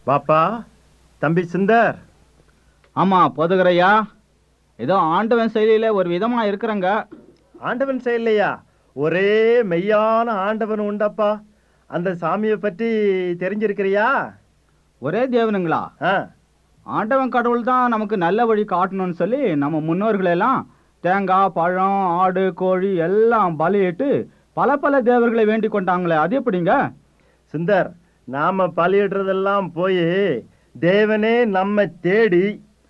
பாப்பா தம்பி சுந்தர் ஆமா போதுகரையா ஏதோ ஆண்டவன் செயலியில ஒரு விதமா இருக்கிறங்க ஆண்டவன் செயல்லையா ஒரே மெய்யான ஆண்டவன் உண்டப்பா அந்த சாமியை பற்றி தெரிஞ்சிருக்கிறியா ஒரே தேவனுங்களா ஆ ஆண்டவன் கடவுள் தான் நமக்கு நல்ல வழி காட்டணும்னு சொல்லி நம்ம முன்னோர்கள் எல்லாம் தேங்காய் பழம் ஆடு கோழி எல்லாம் பலியிட்டு பல பல தேவர்களை வேண்டிக் கொண்டாங்களே அது எப்படிங்க சுந்தர் நாம பலியிடுறதெல்லாம் போய் தேவனே நம்ம தேடி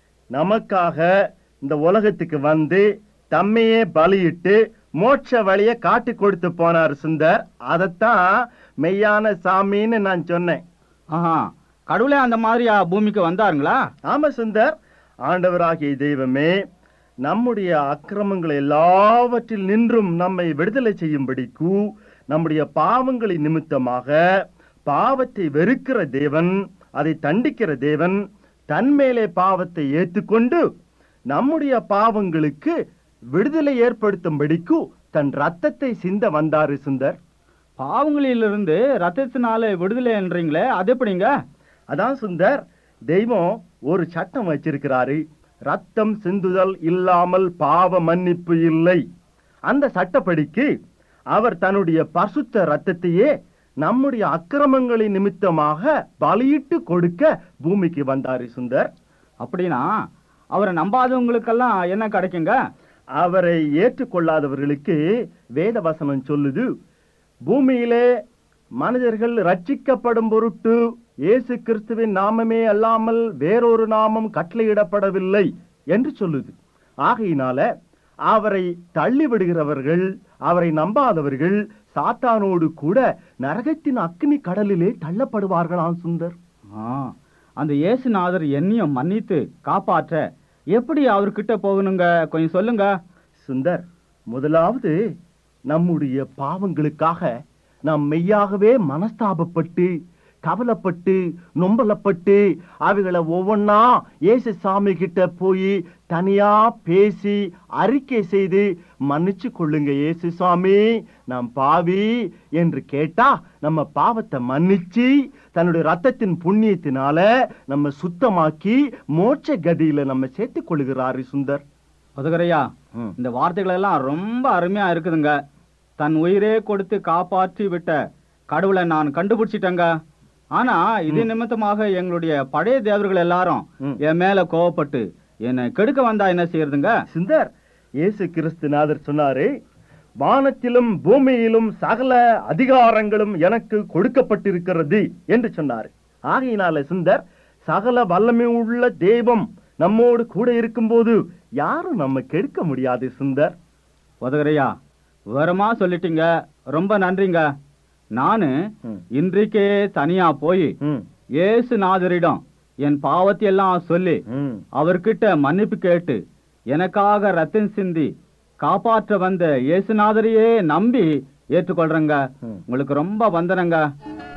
நமக்காக இந்த உலகத்துக்கு வந்து தம்மையே பலியிட்டு மோட்ச வழியை காட்டி கொடுத்து போனார் சுந்தர் அதைத்தான் மெய்யான சாமின்னு நான் சொன்னேன் ஆஹா கடவுளே அந்த மாதிரியா பூமிக்கு வந்தாருங்களா ஆமா சுந்தர் ஆண்டவராகிய தெய்வமே நம்முடைய அக்கிரமங்கள் எல்லாவற்றில் நின்றும் நம்மை விடுதலை செய்யும்படிக்கு நம்முடைய பாவங்களின் நிமித்தமாக பாவத்தை வெறுக்கிற தேவன் அதை தண்டிக்கிற தேவன் தன்மேலே பாவத்தை ஏற்றுக்கொண்டு நம்முடைய பாவங்களுக்கு விடுதலை ஏற்படுத்தும்படிக்கு தன் ரத்தத்தை சிந்த வந்தாரு சுந்தர் பாவங்களிலிருந்து ரத்தத்தினால விடுதலை என்றீங்களே அது எப்படிங்க அதான் சுந்தர் தெய்வம் ஒரு சட்டம் வச்சிருக்கிறாரு ரத்தம் சிந்துதல் இல்லாமல் பாவ மன்னிப்பு இல்லை அந்த சட்டப்படிக்கு அவர் தன்னுடைய பரிசுத்த ரத்தத்தையே நம்முடைய அக்கிரமங்களின் நிமித்தமாக பலியிட்டு கொடுக்க பூமிக்கு வந்தாரு சுந்தர் அப்படின்னா அவரை நம்பாதவங்களுக்கெல்லாம் என்ன கிடைக்குங்க அவரை ஏற்றுக்கொள்ளாதவர்களுக்கு வேத வசனம் சொல்லுது பூமியிலே மனிதர்கள் ரட்சிக்கப்படும் பொருட்டு இயேசு கிறிஸ்துவின் நாமமே அல்லாமல் வேறொரு நாமம் கட்டளையிடப்படவில்லை என்று சொல்லுது ஆகையினால அவரை தள்ளி விடுகிறவர்கள் அவரை நம்பாதவர்கள் சாத்தானோடு கூட நரகத்தின் அக்னி கடலிலே தள்ளப்படுவார்களாம் சுந்தர் ஆ, அந்த இயேசுநாதர் என்னையும் மன்னித்து காப்பாற்ற எப்படி அவர்கிட்ட போகணுங்க கொஞ்சம் சொல்லுங்க சுந்தர் முதலாவது நம்முடைய பாவங்களுக்காக நாம் மெய்யாகவே மனஸ்தாபப்பட்டு கவலைப்பட்டு நொம்பலப்பட்டு அவைகளை ஒவ்வொன்னா இயேசு சாமி கிட்ட போய் தனியா பேசி அறிக்கை செய்து மன்னிச்சு கொள்ளுங்க இயேசு சாமி நாம் பாவி என்று கேட்டா நம்ம பாவத்தை மன்னிச்சு தன்னுடைய ரத்தத்தின் புண்ணியத்தினால நம்ம சுத்தமாக்கி மோட்ச கதியில நம்ம சேர்த்துக் கொள்கிறாரு சுந்தர் உதகரையா ம். இந்த வார்த்தைகள் எல்லாம் ரொம்ப அருமையா இருக்குதுங்க தன் உயிரே கொடுத்து காப்பாற்றி விட்ட கடவுளை நான் கண்டுபிடிச்சிட்டேங்க ஆனா இது நிமித்தமாக எங்களுடைய பழைய தேவர்கள் எல்லாரும் ம். என் மேல கோவப்பட்டு என்னை கெடுக்க வந்தா என்ன செய்யறதுங்க சுந்தர் இயேசு கிறிஸ்துநாதர் சொன்னாரு வானத்திலும் பூமியிலும் சகல அதிகாரங்களும் எனக்கு கொடுக்கப்பட்டிருக்கிறது என்று சொன்னார் ஆகையினால சுந்தர் சகல வல்லமை உள்ள தெய்வம் நம்மோடு கூட இருக்கும்போது யாரும் நம்ம கெடுக்க முடியாது சுந்தர் உதகரையா விவரமா சொல்லிட்டீங்க ரொம்ப நன்றிங்க நானு ம். இன்றைக்கே தனியா போய் ம், இயேசுநாதரிடம் என் பாவத்தை எல்லாம் சொல்லி ம். அவர்கிட்ட மன்னிப்பு கேட்டு எனக்காக ரத்தம் சிந்தி காப்பாற்ற வந்த இயேசுநாதரையே நம்பி ஏற்றுக்கொள்றேங்க ம். உங்களுக்கு ரொம்ப வந்தனங்க